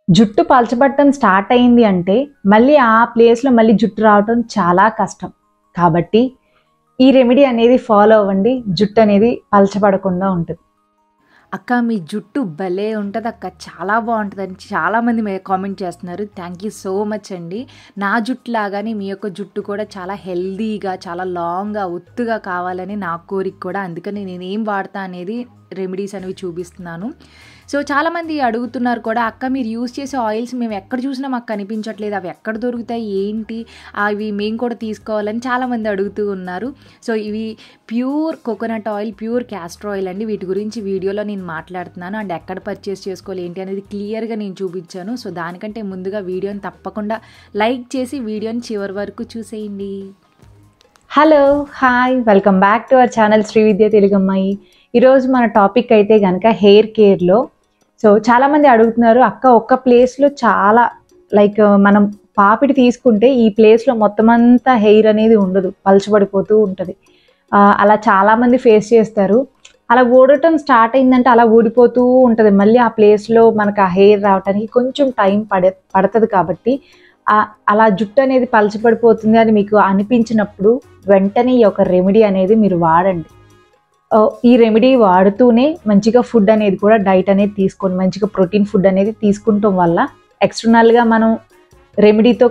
జుట్టు పలచబట్టం స్టార్ట్ అయింది అంటే మళ్ళీ ఆ ప్లేస్లో మళ్ళీ జుట్టు రావటం చాలా కష్టం కాబట్టి ఈ రెమెడీ అనేది ఫాలో అవ్వండి జుట్టు అనేది పలచబడకుండా ఉంటుంది అక్క మీ జుట్టు భలే ఉంటుంది అక్క చాలా బాగుంటుంది అని చాలామంది మే కామెంట్ చేస్తున్నారు థ్యాంక్ యూ సో మచ్ అండి నా జుట్టు లాగానే మీ యొక్క జుట్టు కూడా చాలా హెల్దీగా చాలా లాంగ్గా ఒత్తుగా కావాలని నా కోరిక కూడా అందుకని నేను ఏం వాడతా అనేది రెమెడీస్ అనేవి చూపిస్తున్నాను సో చాలామంది అడుగుతున్నారు కూడా అక్క మీరు యూస్ చేసే ఆయిల్స్ మేము ఎక్కడ చూసినా మాకు కనిపించట్లేదు అవి ఎక్కడ దొరుకుతాయి ఏంటి అవి మేము కూడా తీసుకోవాలని చాలామంది అడుగుతూ ఉన్నారు సో ఇవి pure coconut oil pure castor oil అండి వీటి గురించి వీడియోలో నేను మాట్లాడుతున్నాను అండ్ ఎక్కడ పర్చేస్ చేసుకోవాలి ఏంటి అనేది క్లియర్గా నేను చూపించాను సో దానికంటే ముందుగా వీడియోని తప్పకుండా లైక్ చేసి వీడియోని చివరి వరకు చూసేయండి hello hi welcome back to our channel Srividya Telugu అమ్మాయి ఈరోజు మన టాపిక్ అయితే కనుక హెయిర్ కేర్లో సో చాలామంది అడుగుతున్నారు అక్క ఒక్క ప్లేస్లో చాలా లైక్ మనం పాపిడి తీసుకుంటే ఈ ప్లేస్లో మొత్తం అంతా హెయిర్ అనేది ఉండదు పలచబడిపోతూ ఉంటుంది ఆ, అలా చాలామంది ఫేస్ చేస్తారు అలా ఊడటం స్టార్ట్ అయిందంటే అలా ఊడిపోతూ ఉంటుంది మళ్ళీ ఆ ప్లేస్లో మనకు ఆ హెయిర్ రావడానికి కొంచెం టైం పడ పడుతుంది కాబట్టి ఆ- అలా జుట్టు అనేది పలచబడిపోతుంది అని మీకు అనిపించినప్పుడు వెంటనే ఈ యొక్క రెమెడీ అనేది మీరు వాడండి ఆ, ఈ రెమెడీ వాడుతూనే మంచిగా ఫుడ్ అనేది కూడా డైట్ అనేది తీసుకోండి మంచిగా ప్రోటీన్ ఫుడ్ అనేది తీసుకుంటాం వల్ల ఎక్స్టర్నల్గా మనం రెమెడీతో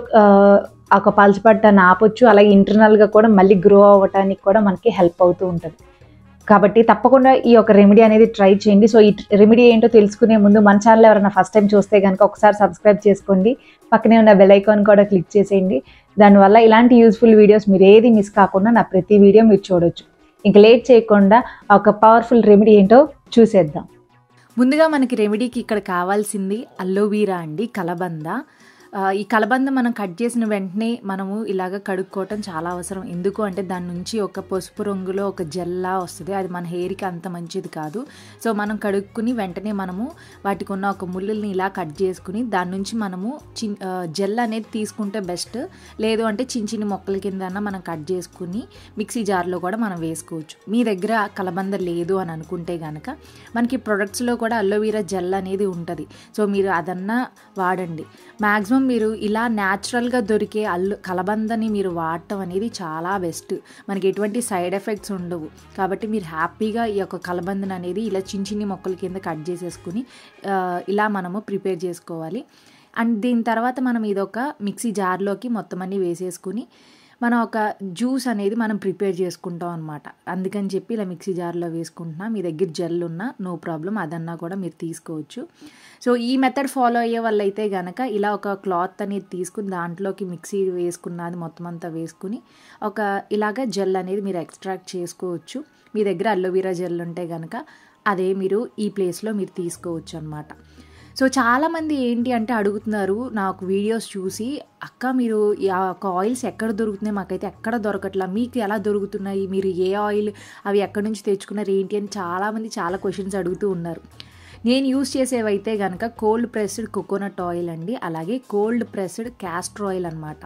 ఒక పలచబట్టాన్ని ఆపొచ్చు అలాగే ఇంటర్నల్గా కూడా మళ్ళీ గ్రో అవ్వటానికి కూడా మనకి హెల్ప్ అవుతూ ఉంటుంది కాబట్టి తప్పకుండా ఈ యొక్క రెమెడీ అనేది ట్రై చేయండి సో ఈ రెమెడీ ఏంటో తెలుసుకునే ముందు మన ఛానల్ ఎవరైనా ఫస్ట్ టైం చూస్తే కనుక ఒకసారి సబ్స్క్రైబ్ చేసుకోండి పక్కనే ఉన్న బెల్ ఐకాన్ కూడా క్లిక్ చేసేయండి దానివల్ల ఇలాంటి యూస్ఫుల్ వీడియోస్ మీరు ఏది మిస్ కాకుండా నా ప్రతి వీడియో మీరు చూడొచ్చు ఇంక లేట్ చేయకుండా ఒక పవర్ఫుల్ రెమెడీ ఏంటో చూసేద్దాం ముందుగా మనకి రెమెడీకి ఇక్కడ కావాల్సింది అల్లోవీరా అండి కలబంద ఆ, ఈ కలబంద మనం కట్ చేసిన వెంటనే మనము ఇలాగ కడుక్కోవటం చాలా అవసరం ఎందుకు అంటే దాని నుంచి ఒక పసుపు రంగులో ఒక జెల్లా వస్తుంది అది మన హెయిర్కి అంత మంచిది కాదు సో మనం కడుక్కుని వెంటనే మనము వాటికి ఉన్న ఒక ముళ్ళుల్ని ఇలా కట్ చేసుకుని దాని నుంచి మనము చిన్ ఆ, జెల్ అనేది తీసుకుంటే బెస్ట్ లేదు అంటే చిన్న చిన్న మొక్కల కింద మనం కట్ చేసుకుని మిక్సీ జార్లో కూడా మనం వేసుకోవచ్చు మీ దగ్గర కలబంద లేదు అని అనుకుంటే కనుక మనకి ప్రొడక్ట్స్లో కూడా అల్లోవీరా జెల్ అనేది ఉంటుంది సో మీరు అదన్నా వాడండి మ్యాక్సిమం మీరు ఇలా న్యాచురల్గా దొరికే అల్లు కలబందని మీరు వాడటం అనేది చాలా బెస్ట్ మనకి ఎటువంటి సైడ్ ఎఫెక్ట్స్ ఉండవు కాబట్టి మీరు హ్యాపీగా ఈ యొక్క కలబందన అనేది ఇలా చిన్న చిన్ని మొక్కల కింద కట్ చేసేసుకుని ఆ, ఇలా మనము ప్రిపేర్ చేసుకోవాలి అండ్ దీని తర్వాత మనం ఇదొక మిక్సీ జార్లోకి మొత్తం అన్ని వేసేసుకుని మనం ఒక జ్యూస్ అనేది మనం ప్రిపేర్ చేసుకుంటాం అనమాట అందుకని చెప్పి ఇలా మిక్సీ జార్లో వేసుకుంటున్నా మీ దగ్గర జెల్ ఉన్నా నో ప్రాబ్లం అదన్నా కూడా మీరు తీసుకోవచ్చు సో ఈ మెథడ్ ఫాలో అయ్యే వాళ్ళైతే గనక ఇలా ఒక క్లాత్ అనేది తీసుకుని దాంట్లోకి మిక్సీ వేసుకున్నది మొత్తం అంతా వేసుకుని ఒక ఇలాగ జెల్ అనేది మీరు ఎక్స్ట్రాక్ట్ చేసుకోవచ్చు మీ దగ్గర అల్లోవీరా జెల్ ఉంటే కనుక అదే మీరు ఈ ప్లేస్లో మీరు తీసుకోవచ్చు అనమాట సో చాలామంది ఏంటి అంటే అడుగుతున్నారు నాకు వీడియోస్ చూసి అక్క మీరు ఆ యొక్క ఆయిల్స్ ఎక్కడ దొరుకుతున్నాయి మాకైతే ఎక్కడ దొరకట్లా మీకు ఎలా దొరుకుతున్నాయి మీరు ఏ ఆయిల్ అవి ఎక్కడి నుంచి తెచ్చుకున్నారు ఏంటి అని చాలామంది చాలా క్వశ్చన్స్ అడుగుతూ ఉన్నారు నేను యూస్ చేసేవైతే కనుక కోల్డ్ ప్రెస్డ్ కోకోనట్ ఆయిల్ అండి అలాగే కోల్డ్ ప్రెస్డ్ క్యాస్టర్ ఆయిల్ అనమాట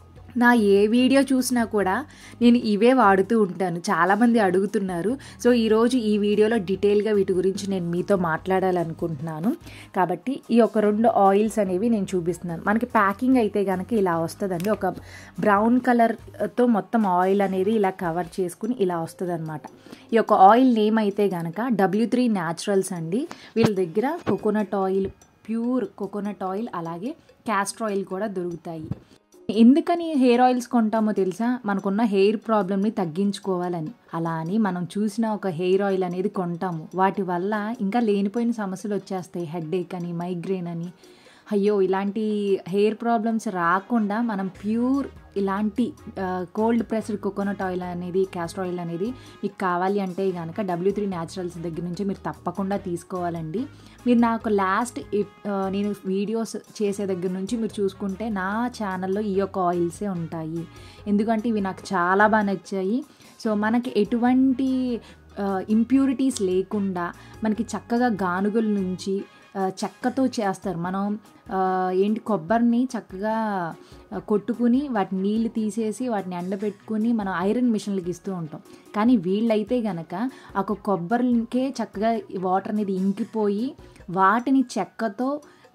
నా ఏ వీడియో చూసినా కూడా నేను ఇవే వాడుతూ ఉంటాను చాలామంది అడుగుతున్నారు సో ఈరోజు ఈ వీడియోలో డీటెయిల్గా వీటి గురించి నేను మీతో మాట్లాడాలనుకుంటున్నాను కాబట్టి ఈ ఒక రెండు ఆయిల్స్ అనేవి నేను చూపిస్తున్నాను మనకి ప్యాకింగ్ అయితే కనుక ఇలా వస్తుందండి ఒక బ్రౌన్ కలర్తో మొత్తం ఆయిల్ అనేది ఇలా కవర్ చేసుకుని ఇలా వస్తుంది అనమాట ఈ యొక్క ఆయిల్ నేమ్ అయితే కనుక డబ్ల్యూ త్రీ న్యాచురల్స్ అండి వీళ్ళ దగ్గర coconut oil pure coconut oil అలాగే క్యాస్టర్ ఆయిల్ కూడా దొరుకుతాయి ఎందుకని హెయిర్ ఆయిల్స్ కొంటామో తెలుసా మనకున్న హెయిర్ ప్రాబ్లమ్ని తగ్గించుకోవాలని అలా అని మనం చూసిన ఒక హెయిర్ ఆయిల్ అనేది కొంటాము వాటి వల్ల ఇంకా లేనిపోయిన సమస్యలు వచ్చేస్తాయి హెడ్ అని మైగ్రేన్ అని అయ్యో ఇలాంటి హెయిర్ ప్రాబ్లమ్స్ రాకుండా మనం ప్యూర్ ఇలాంటి కోల్డ్ ప్రెస్డ్ కోకోనట్ ఆయిల్ అనేది క్యాస్టర్ ఆయిల్ అనేది మీకు కావాలి అంటే కనుక డబ్ల్యూ త్రీ న్యాచురల్స్ దగ్గర నుంచి మీరు తప్పకుండా తీసుకోవాలండి మీరు నాకు లాస్ట్ నేను వీడియోస్ చేసే దగ్గర నుంచి మీరు చూసుకుంటే నా ఛానల్లో ఈ యొక్క ఆయిల్సే ఉంటాయి ఎందుకంటే ఇవి నాకు చాలా బాగా నచ్చాయి సో మనకి ఎటువంటి ఇంప్యూరిటీస్ లేకుండా మనకి చక్కగా గానుగుల నుంచి ఆ, చెక్కతో చేస్తారు మనం ఆ, ఏంటి కొబ్బరిని చక్కగా ఆ, కొట్టుకుని వాటి నీళ్లు తీసేసి వాటిని ఎండబెట్టుకుని మనం ఐరన్ మిషన్లకి ఇస్తూ ఉంటాం కానీ వీళ్ళైతే గనక ఒక కొబ్బరికే చక్కగా వాటర్ అనేది ఇంకిపోయి వాటిని చెక్కతో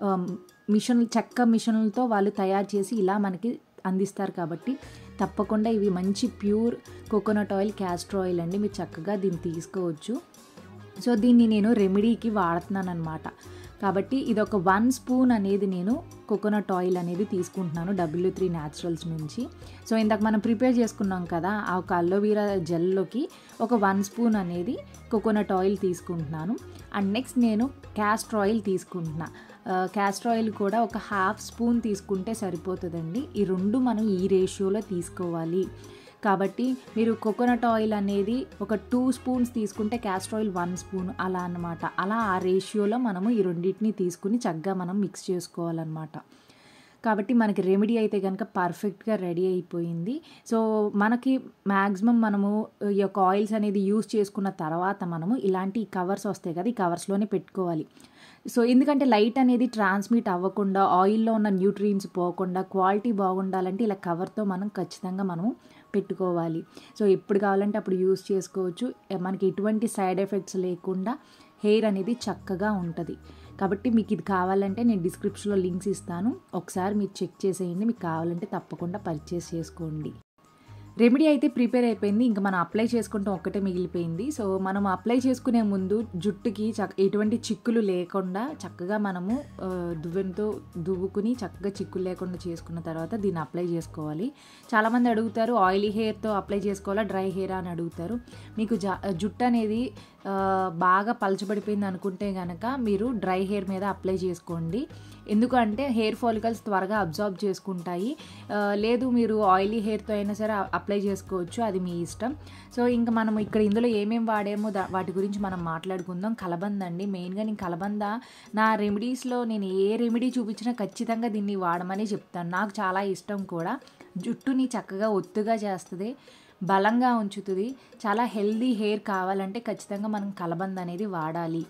మిషన్ చెక్క మిషన్లతో వాళ్ళు తయారు చేసి ఇలా మనకి అందిస్తారు కాబట్టి తప్పకుండా ఇవి మంచి pure coconut oil castor oil అండి మీరు చక్కగా దీన్ని తీసుకోవచ్చు సో దీన్ని నేను రెమెడీకి వాడుతున్నాను అనమాట కాబట్టి ఇది ఒక వన్ స్పూన్ అనేది నేను కోకోనట్ ఆయిల్ అనేది తీసుకుంటున్నాను డబ్ల్యూ త్రీ న్యాచురల్స్ నుంచి సో ఇందాక మనం ప్రిపేర్ చేసుకున్నాం కదా ఆ ఒక అల్లోవీరా జెల్లోకి ఒక వన్ స్పూన్ అనేది కోకోనట్ ఆయిల్ తీసుకుంటున్నాను అండ్ నెక్స్ట్ నేను క్యాస్టర్ ఆయిల్ తీసుకుంటున్నా క్యాస్టర్ ఆయిల్ కూడా ఒక హాఫ్ స్పూన్ తీసుకుంటే సరిపోతుందండి ఈ రెండు మనం ఈ రేషియోలో తీసుకోవాలి కాబట్టి మీరు కోకోనట్ ఆయిల్ అనేది ఒక టూ స్పూన్స్ తీసుకుంటే క్యాస్టర్ ఆయిల్ వన్ స్పూన్ అలా అన్నమాట అలా ఆ రేషియోలో మనము ఈ రెండింటిని తీసుకుని చక్కగా మనం మిక్స్ చేసుకోవాలన్నమాట కాబట్టి మనకి రెమెడీ అయితే కనుక పర్ఫెక్ట్గా రెడీ అయిపోయింది సో మనకి మ్యాక్సిమం మనము ఈ యొక్క ఆయిల్స్ అనేది యూస్ చేసుకున్న తర్వాత మనము ఇలాంటి కవర్స్ వస్తాయి కదా ఈ కవర్స్లోనే పెట్టుకోవాలి సో ఎందుకంటే లైట్ అనేది ట్రాన్స్మిట్ అవ్వకుండా ఆయిల్లో ఉన్న న్యూట్రియన్స్ పోకుండా క్వాలిటీ బాగుండాలంటే ఇలా కవర్తో మనం ఖచ్చితంగా మనము పెట్టుకోవాలి సో ఎప్పుడు కావాలంటే అప్పుడు యూస్ చేసుకోవచ్చు మనకి ఎటువంటి సైడ్ ఎఫెక్ట్స్ లేకుండా హెయిర్ అనేది చక్కగా ఉంటుంది కాబట్టి మీకు ఇది కావాలంటే నేను డిస్క్రిప్షన్లో లింక్స్ ఇస్తాను ఒకసారి మీరు చెక్ చేసేయండి మీకు కావాలంటే తప్పకుండా పర్చేస్ చేసుకోండి రెమెడీ అయితే ప్రిపేర్ అయిపోయింది ఇంకా మనం అప్లై చేసుకుంటాం ఒక్కటే మిగిలిపోయింది సో మనం అప్లై చేసుకునే ముందు జుట్టుకి చక్ ఎటువంటి చిక్కులు లేకుండా చక్కగా మనము ఆ, దువ్వెనతో దువ్వుకుని చక్కగా చిక్కులు లేకుండా చేసుకున్న తర్వాత దీన్ని అప్లై చేసుకోవాలి చాలామంది అడుగుతారు ఆయిలీ హెయిర్తో అప్లై చేసుకోవాలా డ్రై హెయిర్ అని అడుగుతారు మీకు జా జుట్టు అనేది ఆ, బాగా పలచబడిపోయింది అనుకుంటే కనుక మీరు డ్రై హెయిర్ మీద అప్లై చేసుకోండి ఎందుకంటే హెయిర్ ఫాలికల్స్ త్వరగా అబ్జార్బ్ చేసుకుంటాయి ఆ, లేదు మీరు ఆయిలీ హెయిర్తో అయినా సరే అప్లై చేసుకోవచ్చు అది మీ ఇష్టం సో ఇంకా మనం ఇక్కడ ఇందులో ఏమేమి వాడామో దా వాటి గురించి మనం మాట్లాడుకుందాం కలబంద అండి మెయిన్గా నేను కలబంద నా రెమెడీస్లో నేను ఏ రెమెడీ చూపించినా ఖచ్చితంగా దీన్ని వాడమని చెప్తాను నాకు చాలా ఇష్టం కూడా జుట్టుని చక్కగా ఒత్తుగా చేస్తుంది బలంగా ఉంచుతుంది చాలా హెల్దీ హెయిర్ కావాలంటే ఖచ్చితంగా మనం కలబంద అనేది వాడాలి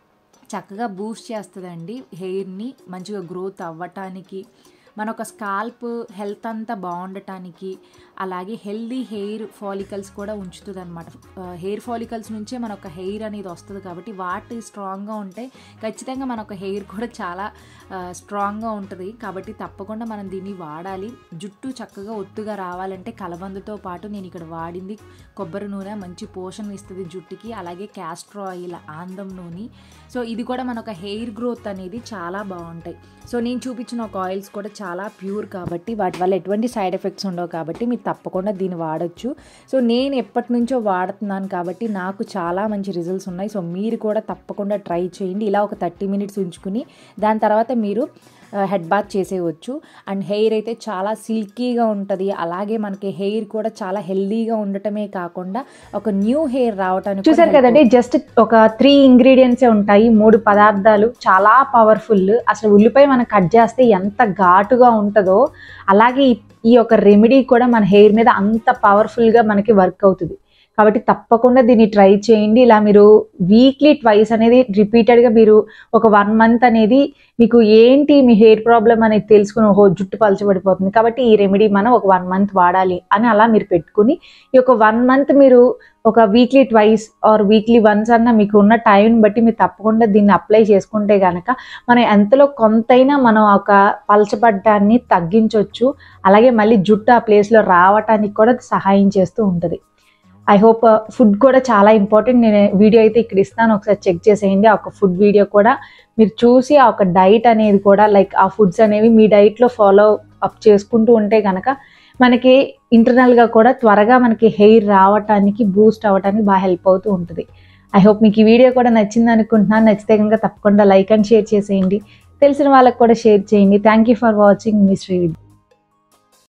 చక్కగా బూస్ట్ చేస్తుందండి హెయిర్ని మంచిగా గ్రోత్ అవ్వటానికి మన ఒక స్కాల్ప్ హెల్త్ అంతా బాగుండటానికి అలాగే హెల్దీ హెయిర్ ఫాలికల్స్ కూడా ఉంచుతుంది అనమాట హెయిర్ ఫాలికల్స్ నుంచే మన ఒక హెయిర్ అనేది వస్తుంది కాబట్టి వాటి స్ట్రాంగ్గా ఉంటే ఖచ్చితంగా మన ఒక హెయిర్ కూడా చాలా స్ట్రాంగ్గా ఉంటుంది కాబట్టి తప్పకుండా మనం దీన్ని వాడాలి జుట్టు చక్కగా ఒత్తుగా రావాలంటే కలబందతో పాటు నేను ఇక్కడ వాడింది కొబ్బరి నూనె మంచి పోషణ ఇస్తుంది జుట్టుకి అలాగే క్యాస్ట్రో ఆయిల్ ఆందం నూనె సో ఇది కూడా మన ఒక హెయిర్ గ్రోత్ అనేది చాలా బాగుంటాయి సో నేను చూపించిన ఒక ఆయిల్స్ కూడా చాలా ప్యూర్ కాబట్టి వాటి వల్ల ఎటువంటి సైడ్ ఎఫెక్ట్స్ ఉండవు కాబట్టి మీరు తప్పకుండా దీన్ని వాడచ్చు సో నేను ఎప్పటి నుంచో వాడుతున్నాను కాబట్టి నాకు చాలా మంచి రిజల్ట్స్ ఉన్నాయి సో మీరు కూడా తప్పకుండా ట్రై చేయండి ఇలా ఒక థర్టీ మినిట్స్ ఉంచుకుని దాని తర్వాత మీరు హెడ్ బాత్ చేసేయవచ్చు అండ్ హెయిర్ అయితే చాలా సిల్కీగా ఉంటుంది అలాగే మనకి హెయిర్ కూడా చాలా హెల్దీగా ఉండటమే కాకుండా ఒక న్యూ హెయిర్ రావడానికి కూడా చూసారు help కదండి జస్ట్ ఒక త్రీ ఇంగ్రీడియంట్సే ఉంటాయి మూడు పదార్థాలు చాలా పవర్ఫుల్ అసలు ఉల్లిపాయ మనం కట్ చేస్తే ఎంత ఘాటుగా ఉంటుందో అలాగే ఈ- ఈ యొక్క రెమెడీ కూడా మన హెయిర్ మీద అంత పవర్ఫుల్గా మనకి వర్క్ అవుతుంది కాబట్టి తప్పకుండా దీన్ని ట్రై చేయండి ఇలా మీరు వీక్లీ ట్వైస్ అనేది రిపీటెడ్గా మీరు ఒక వన్ మంత్ అనేది మీకు ఏంటి మీ హెయిర్ ప్రాబ్లం అనేది తెలుసుకుని ఓహో జుట్టు పలచబడిపోతుంది కాబట్టి ఈ రెమెడీ మనం ఒక వన్ మంత్ వాడాలి అని అలా మీరు పెట్టుకుని ఈ యొక్క వన్ మంత్ మీరు ఒక weekly twice or weekly once అన్న మీకు ఉన్న టైంని బట్టి మీరు తప్పకుండా దీన్ని అప్లై చేసుకుంటే కనుక మనం ఎంతలో కొంతైనా మనం ఒక పలచబడ్డాన్ని తగ్గించవచ్చు అలాగే మళ్ళీ జుట్టు ఆ ప్లేస్లో రావటానికి కూడా సహాయం చేస్తూ ఉంటుంది ఐ హోప్ ఫుడ్ కూడా చాలా ఇంపార్టెంట్ నేను వీడియో అయితే ఇక్కడ ఇస్తాను ఒకసారి చెక్ చేసేయండి ఆ ఒక ఫుడ్ వీడియో కూడా మీరు చూసి ఆ ఒక డైట్ అనేది కూడా లైక్ ఆ ఫుడ్స్ అనేవి మీ డైట్లో ఫాలో అప్ చేసుకుంటూ ఉంటే కనుక మనకి ఇంటర్నల్గా కూడా త్వరగా మనకి హెయిర్ రావటానికి బూస్ట్ అవ్వటానికి బాగా హెల్ప్ అవుతూ ఉంటుంది ఐ హోప్ మీకు ఈ వీడియో కూడా నచ్చింది అనుకుంటున్నాను నచ్చితే కనుక తప్పకుండా లైక్ అండ్ షేర్ చేసేయండి తెలిసిన వాళ్ళకి కూడా షేర్ చేయండి థ్యాంక్ యూ ఫర్ వాచింగ్ మీ శ్రీవిద్య